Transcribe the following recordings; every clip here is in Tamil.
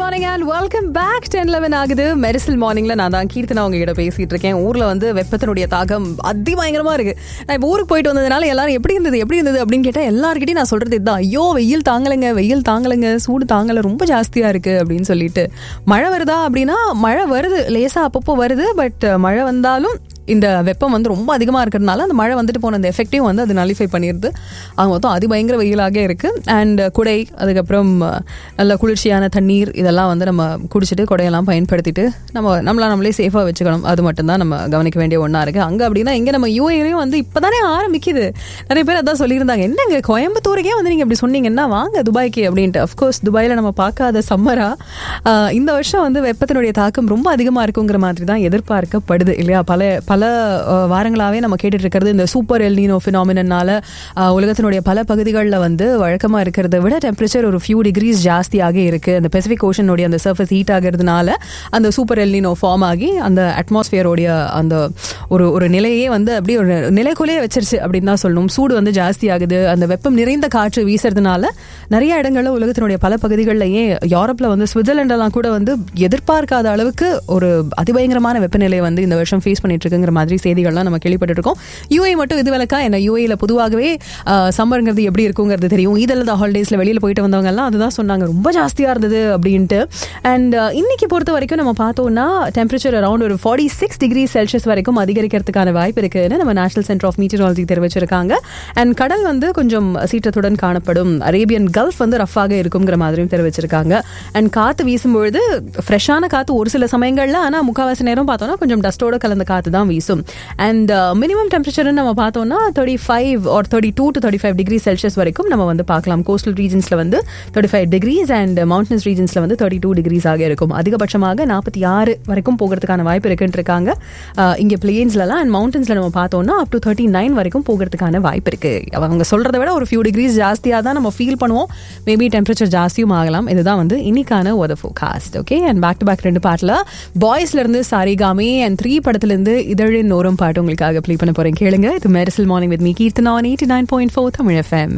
morning and welcome back ten eleven ஆகுது மெரிசல் மார்னிங்ல நான் தான் கீர்த்தனா உங்ககிட்ட பேசிட்டு இருக்கேன் ஊர்ல வந்து வெப்பத்தினுடைய தாக்கம் அதிபயங்கரமா இருக்கு நான் இப்போ ஊருக்கு போயிட்டு வந்ததுனால எல்லாரும் எப்படி இருந்தது எப்படி இருந்தது அப்படின்னு கேட்டா எல்லாருக்கிட்டையும் நான் சொல்றது இதுதான் ஐயோ வெயில் தாங்கலைங்க வெயில் தாங்கலைங்க சூடு தாங்கல ரொம்ப ஜாஸ்தியா இருக்கு அப்படின்னு சொல்லிட்டு மழை வருதா அப்படின்னா மழை வருது லேசா அப்பப்போ வருது பட் மழை வந்தாலும் இந்த வெப்பம் வந்து ரொம்ப அதிகமாக இருக்கிறதுனால அந்த மழை வந்துட்டு போன அந்த எஃபெக்டையும் வந்து அது நலிஃபை பண்ணிடுது அது மொத்தம் அதிபயங்கர வெயிலாக இருக்குது அண்ட் குடை அதுக்கப்புறம் அஹ், நல்ல குளிர்ச்சியான தண்ணீர் இதெல்லாம் வந்து நம்ம குடிச்சிட்டு குடையெல்லாம் பயன்படுத்திட்டு நம்ம நம்மளா நம்மளே சேஃபாக வச்சுக்கணும் அது மட்டும்தான் நம்ம கவனிக்க வேண்டிய ஒன்றா இருக்குது அங்கே அப்படின்னா இங்கே நம்ம யூஏலையும் வந்து இப்போ தானே ஆரம்பிக்குது நிறைய பேர் அதான் சொல்லியிருந்தாங்க என்னங்க கோயம்புத்தூருக்கே வந்து நீங்கள் இப்படி சொன்னீங்கன்னா வாங்க துபாய்க்கு அப்படின்ட்டு அஃப்கோர்ஸ் துபாயில் நம்ம பார்க்காத சம்மரா இந்த வருஷம் வந்து வெப்பத்தினுடைய தாக்கம் ரொம்ப அதிகமாக இருக்குங்கிற மாதிரி தான் எதிர்பார்க்கப்படுது இல்லையா பல பல அஹ், வாரங்களாவே நம்ம கேட்டுட்டு இருக்கிறது இந்த சூப்பர் எல்னினோ ஃபினாமினால உலகத்தினுடைய பல பகுதிகளில் வந்து வழக்கமாக இருக்கிறத விட டெம்பரேச்சர் ஒரு ஃபியூ டிகிரிஸ் ஜாஸ்தியாக இருக்கு அந்த பெசிபிக் ஓஷனுடைய அந்த சர்ஃபேஸ் ஹீட் ஆகிறதுனால அந்த சூப்பர் எல்னினோ ஃபார்ம் ஆகி அந்த அட்மாஸ்பியரோடைய அந்த ஒரு ஒரு நிலையே வந்து அப்படியே ஒரு நிலைக்குள்ளேயே வச்சிருச்சு அப்படின்னு தான் சொல்லணும் சூடு வந்து ஜாஸ்தி ஆகுது அந்த வெப்பம் நிறைந்த காற்று வீசுறதுனால நிறைய இடங்கள்ல உலகத்தினுடைய பல பகுதிகளிலேயே யூரோப்ல வந்து சுவிட்சர்லாண்டெல்லாம் கூட வந்து எதிர்பார்க்காத அளவுக்கு ஒரு அதிபயங்கரமான வெப்பநிலையை வந்து இந்த வருஷம் ஃபேஸ் பண்ணிட்டு இருக்குங்கிற மாதிரி செய்திகள்லாம் நம்ம கேள்விப்பட்டு இருக்கோம் யூஏ மட்டும் இது விளக்கா என்ன யூஏல பொதுவாகவே சம்மருங்கிறது எப்படி இருக்குங்கிறது தெரியும் ஈதல் ஹாலிடேஸ்ல வெளியில போயிட்டு வந்தவங்க எல்லாம் அதுதான் சொன்னாங்க ரொம்ப ஜாஸ்தியா இருந்தது அப்படின்ட்டு அண்ட் இன்னைக்கு பொறுத்த வரைக்கும் நம்ம பார்த்தோம்னா டெம்பரேச்சர் அரௌண்ட் ஒரு ஃபார்ட்டி சிக்ஸ் டிகிரி செல்சியஸ் வரைக்கும் அதிகரிக்கிறதுக்கான வாய்ப்பு இருக்குன்னு நம்ம நேஷனல் சென்டர் ஆஃப் மீட்டராலஜி தெரிவிச்சிருக்காங்க அண்ட் கடல் வந்து கொஞ்சம் சீற்றத்துடன் காணப்படும் அரேபியன் கல்ஃப் வந்து ரஃபாக இருக்குங்கிற மாதிரியும் தெரிவிச்சிருக்காங்க அண்ட் காத்து வீசும்பொழுது ஃப்ரெஷ்ஷான காத்து ஒரு சில சமயங்கள்ல ஆனா முக்காவாசி நேரம் பார்த்தோம்னா கொஞ்சம் டஸ்டோட கலந்த காத்து தான் வீசும் அண்ட் மினிமம் டெம்பரேச்சர்னு நம்ம பார்த்தோம்னா thirty five or thirty two to thirty five degree Celsius வரைக்கும் நம்ம வந்து பார்க்கலாம் கோஸ்டல் ரீஜன்ஸ்ல வந்து thirty five degrees and mountains ரீஜன்ஸ்ல வந்து தேர்ட்டி டூ டிகிரிஸ் ஆக இருக்கும் அதிகபட்சமாக நாற்பத்தி ஆறு வரைக்கும் போகிறதுக்கான வாய்ப்பு இருக்குன்னு இருக்காங்க அஹ் இங்க பிளேன்ஸ்லலாம் அண்ட் மவுண்டன்ஸ்ல நம்ம பார்த்தோம்னா அப் டு தேர்ட்டி நைன் வரைக்கும் போகிறதுக்கான வாய்ப்பு இருக்கு அவங்க சொல்றதை விட ஒரு ஃபியூ டிகிரிஸ் ஜாஸ்தியாக தான் நம்ம ஃபீல் பண்ணுவோம் மேபி டெம்பரேச்சர் ஜாஸ்தியும் ஆகலாம் இதுதான் வந்து இன்னைக்கான ஒரு forecast okay and back to back ரெண்டு பாட்டில் பாய்ஸ்ல இருந்து சாரிகாமி அண்ட் த்ரீ படத்துல இருந்து இதழின் நோரும் பாட்டு உங்களுக்காக ப்ளே பண்ண போறேன் கேளுங்க இது Mersal morning with me Keerthana eighty nine point four Tamil FM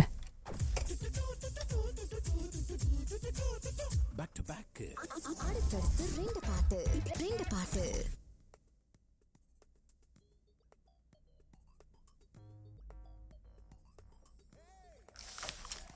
அடுத்தடுத்து ரெண்டு பாட்டு ரெண்டு பாட்டு